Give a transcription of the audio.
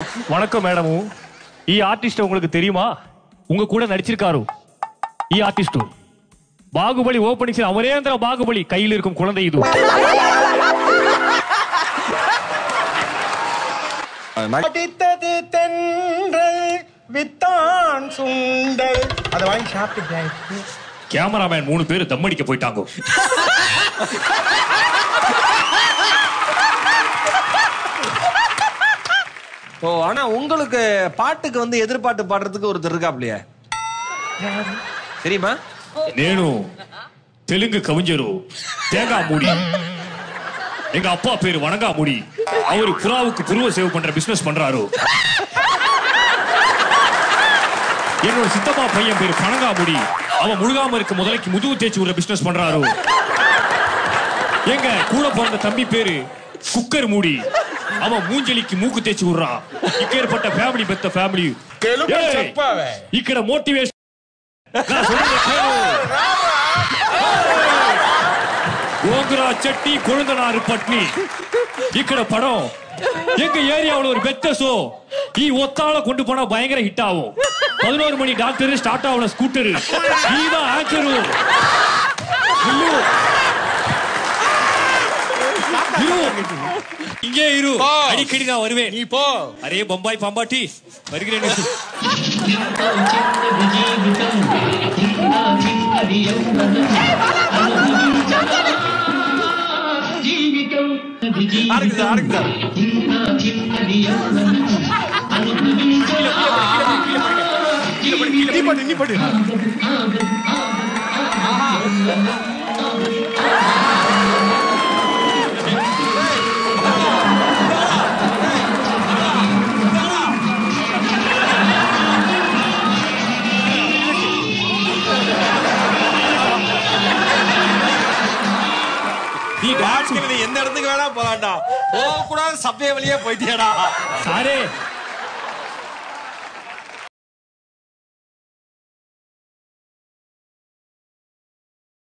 வணக்கம் மேடம் ఈ ఆర్టిస్ట్ உங்களுக்கு தெரியுமா உங்க கூட நடிச்சிருக்காரு ఈ ఆర్టిస్ట్ பாகுபலி ஓபனிங் அமரேந்திர பாகுபலி கையில் இருக்கும் குழந்தை இது அடித்தது தென்றல் வித்தான் சுண்டல் அதை வாங்கி சாப்பிட்டு கேமராமேன் மூணு பேர் தம் அடிக்க போயிட்டாங்க ஓ ஆனா உங்களுக்கு பாட்டுக்கு வந்து எதிர்பாட்டு பாடுறதுக்கு ஒருத்தர் இருக்காப்லையே தெரியுமா నేను தெலுங்கு கவிஞரு தேங்காய் மூடி எங்க அப்பா பேரு வணங்கா மூடி அவரு புறாவுக்கு புருவ சேவ் பண்ற பிசினஸ் பண்றாரு என்னோட சித்தப்பா பையன் பேரு பணங்கா முடி அவன் முழுகாம இருக்க முதலைக்கு முதுகு தேய்ச்சி விடுற பிசினஸ் பண்றாரு எங்க கூட பிறந்த தம்பி பேரு குக்கர் மூடி அவன் மூஞ்சலிக்கு மூக்கு தேய்ச்சி விடுறான் இக்கேற்பட்ட ஃபேமிலி பெத்த ஃபேமிலி తెలుగు చెప్పావే ఇక్కడ మోటివేషన్ గోంగురా చట్నీ కొழுந்தనారు పట్ని ఇక్కడ படம் எங்க ஏரியாவுல ஒரு பெத்த ஷோ ஈ ஒத்தாள கொண்டு போனா பயங்கர ஹிட் ஆகும் பதினோரு மணி டாக்டர் ஸ்டார்ட் ஆகல ஸ்கூட்டர் நீதான் ஆங்கரு இரு. இரு. இங்கே இரு அடிக்கடி நான் வருவேன் நீ போ அரே பம்பாய் பாம்பாட்டி வருகிறேன் ஆடுங்க ஆடுங்க சார் நீ படு நீ படு நீ டான்ஸ் வாழ்க்கையில நீ எந்த இடத்துக்கு வேணா போலாம்டா போக கூடாது சபைய வழியே போயிட்டியாடா சாரே